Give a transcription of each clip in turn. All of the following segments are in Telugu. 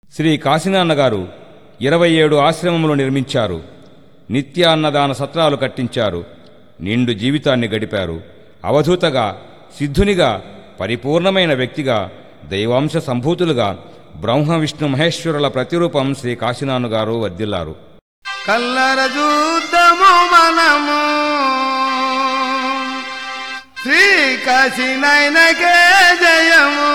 శ్రీ కాశీనాన్న గారు ఇరవై ఏడు ఆశ్రమములు నిర్మించారు నిత్య అన్నదాన సత్రాలు కట్టించారు నిండు జీవితాన్ని గడిపారు అవధూతగా సిద్ధునిగా పరిపూర్ణమైన వ్యక్తిగా దైవాంశ సంభూతులుగా బ్రహ్మ విష్ణు మహేశ్వరుల ప్రతిరూపం శ్రీ కాశీనాన్న గారు వర్ధిల్లారు కల్లర చూద్దాము మనము శ్రీ కాశీనాయనకే జయము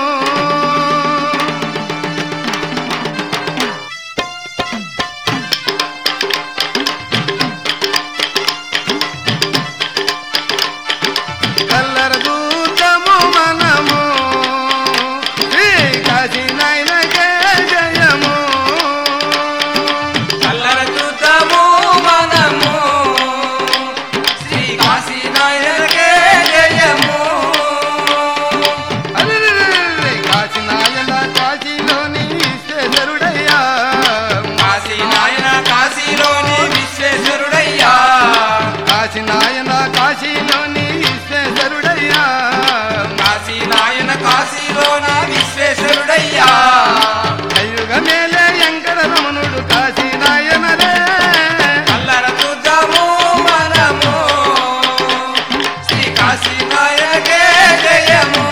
కల్లర చూద్దాము మనము శ్రీ కాశీనాయనకే జయము కల్లర చూద్దాము మనము శ్రీ కాశీనాయనకే జయము అరెరెరెరెరె, కాశీనాయన కాశీలోని ఈశ్వరుడయ్యా కాశీనాయన కాశీలోని విశ్వేశ్వరుడయ్యా కాశీనాయన కాశీలోని ఈశ్వరుడయ్యా కాశీనాయన కాశీలోన విశ్వేశ్వరుడయ్యా కయుగ మేలే వెంకట రమణుడు కాశీనాయనలే కల్లర చూద్దాము మనము శ్రీ కాశీనాయనకే జయము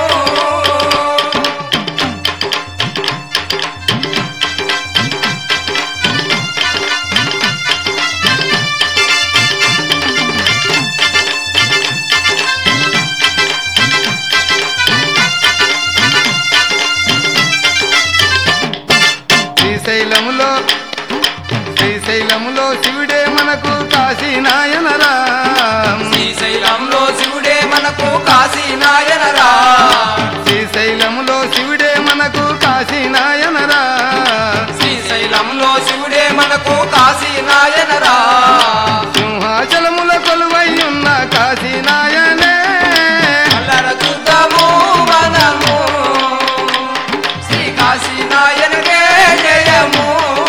శ్రీశైలములో శ్రీశైలములో శివుడే మనకు కాశీనాయనరా శ్రీశైలంలో శివుడే మనకు కాశీనాయనరా శ్రీశైలములో శివుడే మనకు కాశీనాయనరా శ్రీశైలంలో శివుడే మనకు కాశీనాయనరా సింహాచలముల కొలువై ఉన్న కాశీనాయనే కల్లర చూద్దాము మనము శ్రీ కాశీనాయనకే జయము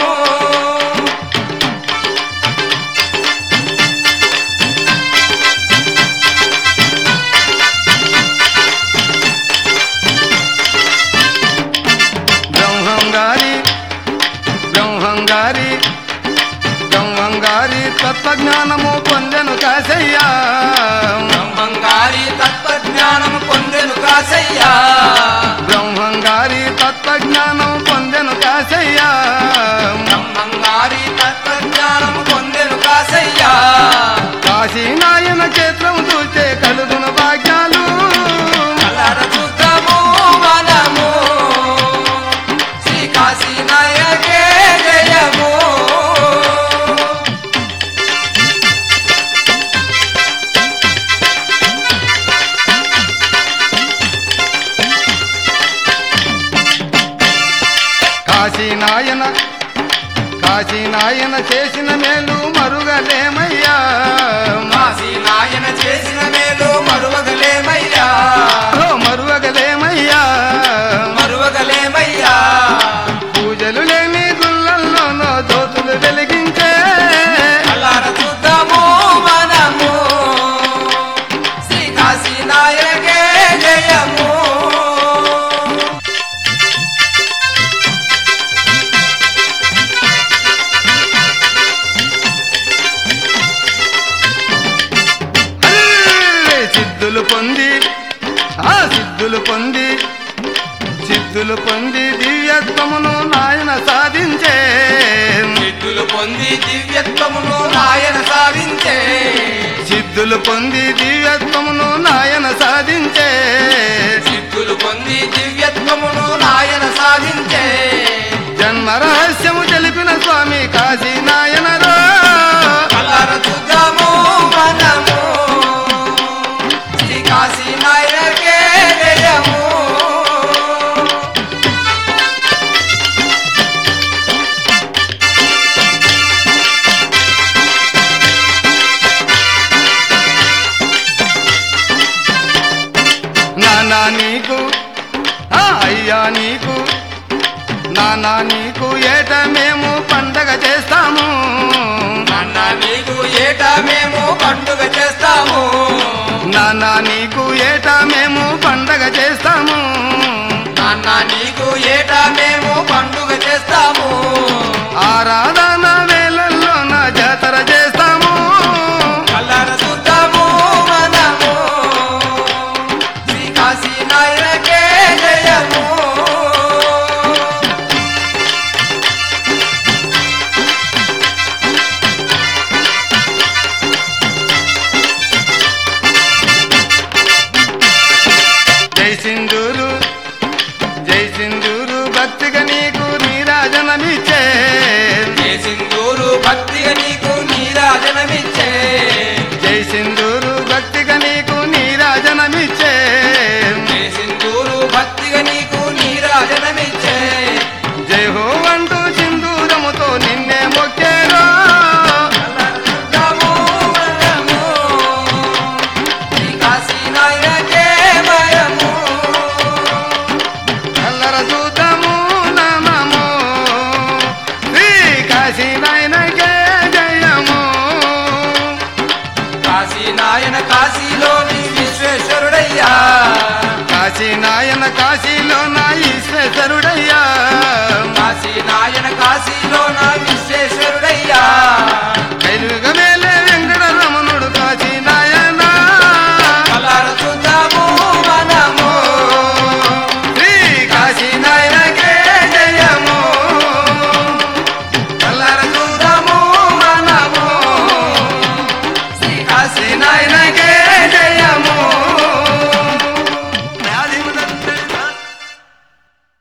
బ్రహ్మంగారి బ్రహ్మంగారి బ్రహ్మంగారి తత్వజ్ఞానము పొందెను కాశయ్యా బ్రహ్మంగారి తత్వజ్ఞానం పొందెను కాశయ్యా బ్రహ్మంగారి తత్వజ్ఞానం పొందెను కాశయ్యా బ్రహ్మంగారి తత్వజ్ఞానం పొందెను కాశయ్యా కాశీనాయన క్షేత్రం చూస్తే కలుగును భాగ్యాలు కల్లర చూద్దాము మనము శ్రీ కాశీనాయనకే జయము కాశీనాయన కాశీనాయన చేసిన మేలు మరుగలేమయ్యా కాశీనాయన చేసిన మేలు మరువగలేమయ్యా ఓ మరువగలేమయ్యా మరువగలేమయ్యా పూజలు లేని గుళ్ళల్లోనో జ్యోతులు వెలిగించే కల్లార చూద్దాము మనము శ్రీ కాశీనాయనకే జయము అర్రే! సిద్ధులు పొంది ఆ సిద్ధులు పొంది సిద్ధులు పొంది దివ్యత్వమును నాయన సాధించే సిద్ధులు పొంది దివ్యత్వమును నాయన సాధించే సిద్ధులు పొంది దివ్యత్వమును నాయన సాధించే సిద్ధులు పొంది దివ్యత్వమును నాయన సాధించే జన్మ రహస్యము తెలిపిన స్వామి కాశీ నాయనరో కల్లార చూద్దాము మనము శ్రీ కాశీనాయనకే జయము నానా నీకు ఆ అయ్యా నీకు నానా నీకు ఏట మేము పండగ చేస్తాము నాన్న నీకు ఏటా మేము పండుగ చేస్తాము నానా నీకు ఏట మేము పండగ చేస్తాము నాన్న నీకు ఏటా మేము పండుగ చేస్తాము కాశీ నాయనకే జయము జై సింధూరు జై సింధూరు భక్తిగా నీకు నీరాజనమిచ్చే ఏ సింధూరు భక్తిగా నీకు నీరాజనమిచ్చే జై సింధూరు భక్తిగా నీకు నీరాజనమిచ్చే ఏ సింధూరు భక్తిగా నీకు నీరాజనమిచ్చే జై హో అంటూ సింధూరముతో నిన్నే మొక్కేరో నమో నమో శ్రీ కాశీ నాయనకే భయము కల్లర చూద్దాము నమము శ్రీ కాశీ నాయనకే జయము కాశీ నాయన కాశీలోని విశ్వేశ్వరుడయ్యా కాశీ నాయన కాశీలో నా ఈశ్వరుడయ్యా కాశీ నాయన కాశీలో నా విశ్వేశ్వరుడయ్యా